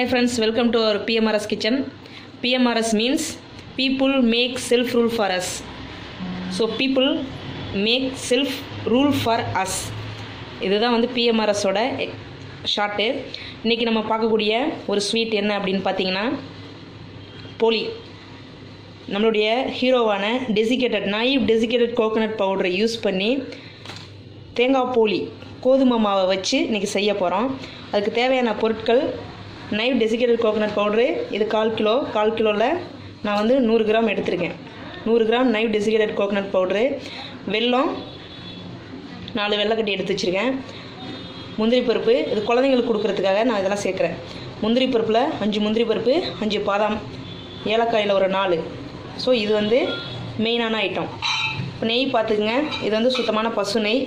Hi friends, welcome to our PMRS kitchen. PMRS means people make self rule for us. So people make self rule for us. இதுதான் வந்து பிஎம்ஆர்எஸோட short இன்றைக்கி நம்ம பார்க்கக்கூடிய ஒரு sweet என்ன அப்படின்னு பார்த்தீங்கன்னா போலி நம்மளுடைய ஹீரோவான டெசிகேட்டட் நாயிப் டெசிகேட்டட் கோகோனட் பவுடரை யூஸ் பண்ணி தேங்காய் போலி கோதுமை மாவை வச்சு இன்றைக்கி செய்ய போகிறோம் அதுக்கு தேவையான பொருட்கள் நைவ் டெசிகேட்டட் கோகோனட் பவுட்ரு இது கால் கிலோ கால் கிலோவில் நான் வந்து நூறு கிராம் எடுத்திருக்கேன் நூறு கிராம் நைவ் டெசிகேட்டட் கோகோனட் பவுட்ரு வெல்லம் நாலு வெள்ளைக்கட்டி எடுத்து வச்சுருக்கேன் முந்திரி பருப்பு இது குழந்தைங்களுக்கு கொடுக்குறதுக்காக நான் இதெல்லாம் சேர்க்குறேன் முந்திரி பருப்பில் அஞ்சு முந்திரி பருப்பு அஞ்சு பாதாம் ஏலக்காயில் ஒரு நாலு ஸோ இது வந்து மெயினான ஐட்டம் இப்போ நெய் பார்த்துக்குங்க இது வந்து சுத்தமான பசு நெய்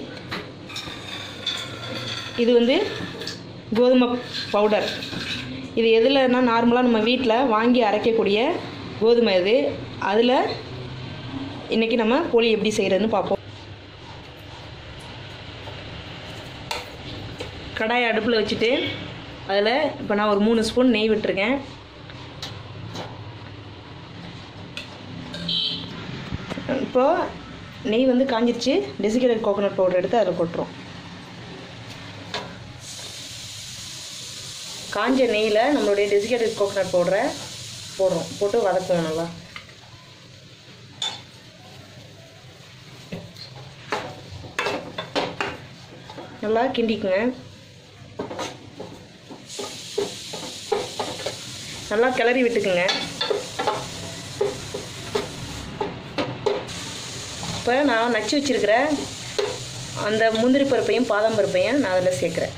இது வந்து கோதுமை பவுடர் இது எதுலன்னா நார்மலாக நம்ம வீட்டில் வாங்கி அரைக்கக்கூடிய கோதுமை இது அதில் இன்றைக்கி நம்ம போலி எப்படி செய்கிறதுன்னு பார்ப்போம் கடாயை அடுப்பில் வச்சுட்டு அதில் இப்போ நான் ஒரு மூணு ஸ்பூன் நெய் விட்டுருக்கேன் இப்போது நெய் வந்து காஞ்சிருச்சு டெசிகேட்டட் கோகோனட் பவுடர் எடுத்து அதில் போட்டுரும் காஞ்ச நெய்யில் நம்மளுடைய டெசிகேட்டட் கோகோனட் பவுடரை போடுறோம் போட்டு வதக்குவோம் நல்லா நல்லா கிண்டிக்குங்க நல்லா கிளறி விட்டுக்குங்க இப்போ நான் நச்சு வச்சுருக்கிற அந்த முந்திரி பருப்பையும் பாதாம் பருப்பையும் நான் அதில் சேர்க்குறேன்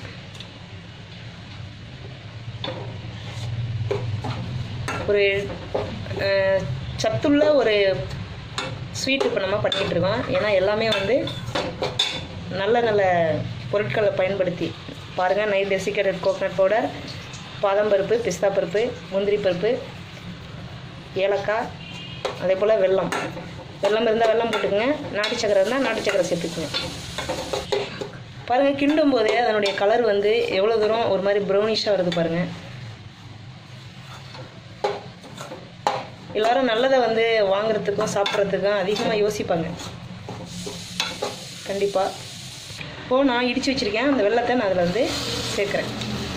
ஒரு அஹ், சத்துள்ள ஒரு ஸ்வீட் இப்போ நம்ம பண்ணிகிட்டு இருக்கோம் ஏன்னா எல்லாமே வந்து நல்ல நல்ல பொருட்களை பயன்படுத்தி பாருங்கள் நைட் டெசிகேட்டட் கோகனட் பவுடர் பாதாம் பருப்பு பிஸ்தா பருப்பு முந்திரி பருப்பு ஏலக்காய் அதே போல் வெல்லம் வெல்லம் இருந்தால் வெல்லம் போட்டுக்கோங்க நாட்டு சக்கரை இருந்தால் நாட்டு சக்கரை சேர்த்துக்குங்க பாருங்கள் கிண்டும் போதே அதனுடைய கலர் வந்து எவ்வளோ தூரம் ஒரு மாதிரி ப்ரௌனிஷாக வருது பாருங்கள் எல்லாரும் நல்லதை வந்து வாங்குறதுக்கும் சாப்பிட்றதுக்கும் அதிகமாக யோசிப்பாங்க கண்டிப்பாக இப்போது நான் இடித்து வச்சுருக்கேன் அந்த வெள்ளத்தை நான் அதில் வந்து சேர்க்குறேன்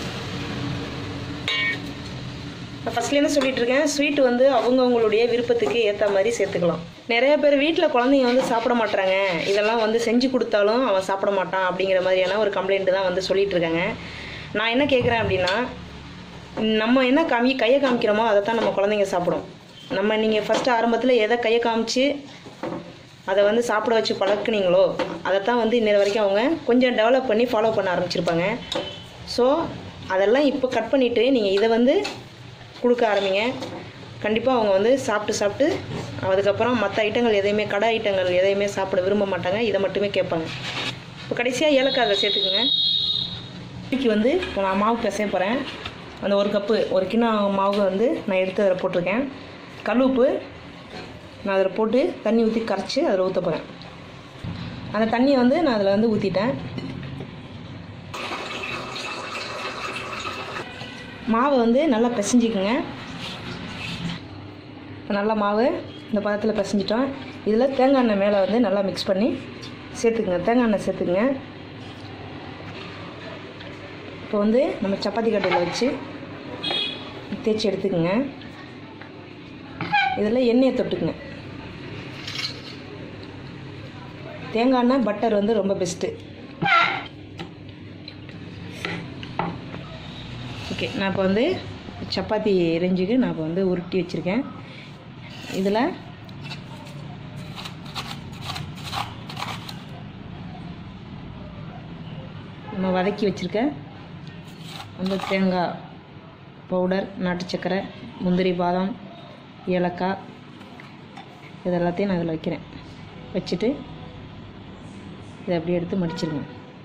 நான் ஃபஸ்ட்லேருந்து சொல்லிட்டு இருக்கேன் ஸ்வீட் வந்து அவங்கவுங்களுடைய விருப்பத்துக்கு ஏற்ற மாதிரி சேர்த்துக்கலாம் நிறைய பேர் வீட்டில் குழந்தைங்க வந்து சாப்பிட மாட்டாங்க இதெல்லாம் வந்து செஞ்சு கொடுத்தாலும் அவன் சாப்பிட மாட்டான் அப்படிங்கிற மாதிரியான ஒரு கம்ப்ளைண்ட் தான் வந்து சொல்லிட்டு இருக்காங்க நான் என்ன கேட்குறேன் அப்படின்னா நம்ம என்ன காமி கையை காமிக்கிறோமோ அதை தான் நம்ம குழந்தைங்க சாப்பிடும் நம்ம நீங்கள் ஃபஸ்ட்டு ஆரம்பத்தில் எதை கையை காமிச்சு அதை வந்து சாப்பிட வச்சு பழக்குனீங்களோ அதை தான் வந்து இன்னொரு வரைக்கும் அவங்க கொஞ்சம் டெவலப் பண்ணி ஃபாலோ பண்ண ஆரம்பிச்சிருப்பாங்க ஸோ அதெல்லாம் இப்போ கட் பண்ணிவிட்டு நீங்கள் இதை வந்து கொடுக்க ஆரம்பிங்க கண்டிப்பாக அவங்க வந்து சாப்பிட்டு சாப்பிட்டு அதுக்கப்புறம் மற்ற ஐட்டங்கள் எதையுமே கடை ஐட்டங்கள் எதையுமே சாப்பிட விரும்ப மாட்டாங்க இதை மட்டுமே கேட்பாங்க இப்போ கடைசியாக ஏலக்காய் அதில் சேர்த்துக்குங்க இன்னைக்கு வந்து இப்போ நான் மாவு பிசைய போகிறேன் அந்த ஒரு கப்பு ஒரு கிண்ணம் மாவு வந்து நான் எடுத்து அதில் போட்டிருக்கேன் கல் உப்பு நான் அதில் போட்டு தண்ணி ஊற்றி கரைச்சி அதில் ஊற்ற போகிறேன் அந்த தண்ணியை வந்து நான் அதில் வந்து ஊற்றிட்டேன் மாவை வந்து நல்லா பிசைஞ்சிக்குங்க இப்போ நல்லா மாவு இந்த பதத்தில் பிசைஞ்சிட்டோம் இதில் தேங்காய் எண்ணெய் மேலே வந்து நல்லா மிக்ஸ் பண்ணி சேர்த்துக்குங்க தேங்காய் எண்ணெய் சேர்த்துக்குங்க இப்போ வந்து நம்ம சப்பாத்தி கட்டையில் வச்சு தேய்ச்சி எடுத்துக்கோங்க இதில் எண்ணெயை தொட்டுக்குங்க தேங்காய் எண்ணெய் பட்டர் வந்து ரொம்ப பெஸ்ட்டு ஓகே நான் இப்போ வந்து சப்பாத்தி ரெஞ்சுக்கு நான் இப்போ வந்து உருட்டி வச்சுருக்கேன் இதில் நம்ம வதக்கி வச்சுருக்க அந்த தேங்காய் பவுடர் நாட்டு சக்கரை முந்திரி பாதாம் ஏலக்காய் இது எல்லாத்தையும் நான் இதில் வைக்கிறேன் வச்சுட்டு இதை அப்படியே எடுத்து மடிச்சிருங்க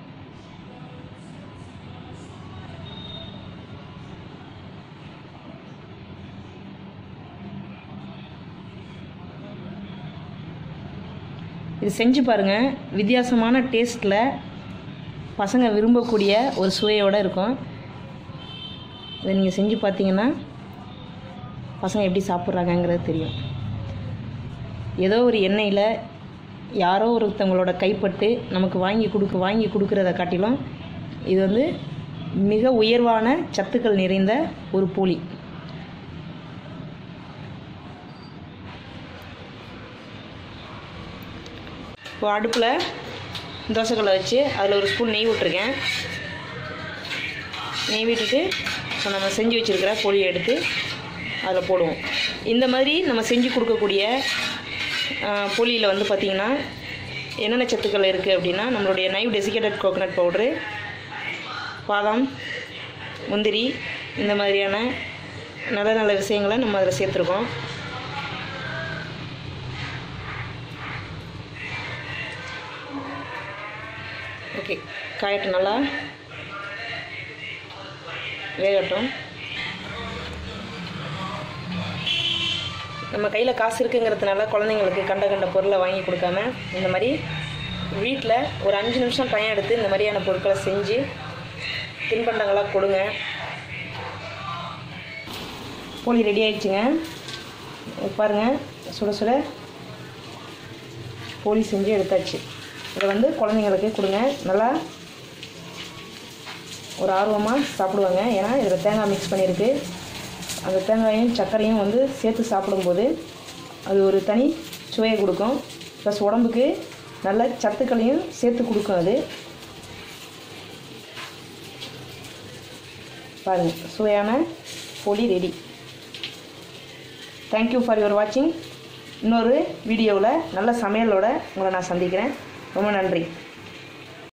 இது செஞ்சு பாருங்கள் வித்தியாசமான டேஸ்ட்டில் பசங்க விரும்பக்கூடிய ஒரு சுவையோடு இருக்கும் இதை நீங்கள் செஞ்சு பார்த்தீங்கன்னா பசங்க எப்படி சாப்பிட்றாங்கங்கிறது தெரியும் ஏதோ ஒரு எண்ணெயில் யாரோ ஒருத்தவங்களோட கைப்பட்டு நமக்கு வாங்கி கொடுக்க வாங்கி கொடுக்குறத காட்டிலும் இது வந்து மிக உயர்வான சத்துக்கள் நிறைந்த ஒரு போலி இப்போ அடுப்பில் தோசைக்கல்லை வச்சு அதில் ஒரு ஸ்பூன் நெய் விட்ருக்கேன் நெய் விட்டுட்டு இப்போ நம்ம செஞ்சு வச்சுருக்கிற பொடியை எடுத்து அதில் போடுவோம் இந்த மாதிரி நம்ம செஞ்சு கொடுக்கக்கூடிய பொலியில் வந்து பார்த்திங்கன்னா என்னென்ன சத்துக்கள் இருக்குது அப்படின்னா நம்மளுடைய நைவ் டெசிகேட்டட் கோகனட் பவுட்ரு பாதாம் முந்திரி இந்த மாதிரியான நல்ல நல்ல விஷயங்களை நம்ம அதில் சேர்த்துருக்கோம் ஓகே காயட்டும் நல்லா வேகட்டும் நம்ம கையில் காசு இருக்குங்கிறதுனால குழந்தைங்களுக்கு கண்ட கண்ட பொருளை வாங்கி கொடுக்காம இந்த மாதிரி வீட்டில் ஒரு அஞ்சு நிமிஷம் டைம் எடுத்து இந்த மாதிரியான பொருட்களை செஞ்சு தின்பண்டங்களாக கொடுங்க போலி ரெடி ஆயிடுச்சுங்க இது பாருங்கள் சுட சுட போலி செஞ்சு எடுத்தாச்சு இதை வந்து குழந்தைங்களுக்கு கொடுங்க நல்லா ஒரு ஆர்வமாக சாப்பிடுவாங்க ஏன்னா இதில் தேங்காய் மிக்ஸ் பண்ணியிருக்கு அந்த தேங்காயும் சர்க்கரையும் வந்து சேர்த்து சாப்பிடும்போது அது ஒரு தனி சுவையை கொடுக்கும் ப்ளஸ் உடம்புக்கு நல்ல சத்துக்களையும் சேர்த்து கொடுக்கும் அது பாருங்கள் சுவையான பொடி ரெடி தேங்க்யூ ஃபார் யுவர் வாட்சிங் இன்னொரு வீடியோவில் நல்ல சமையலோட உங்களை நான் சந்திக்கிறேன் ரொம்ப நன்றி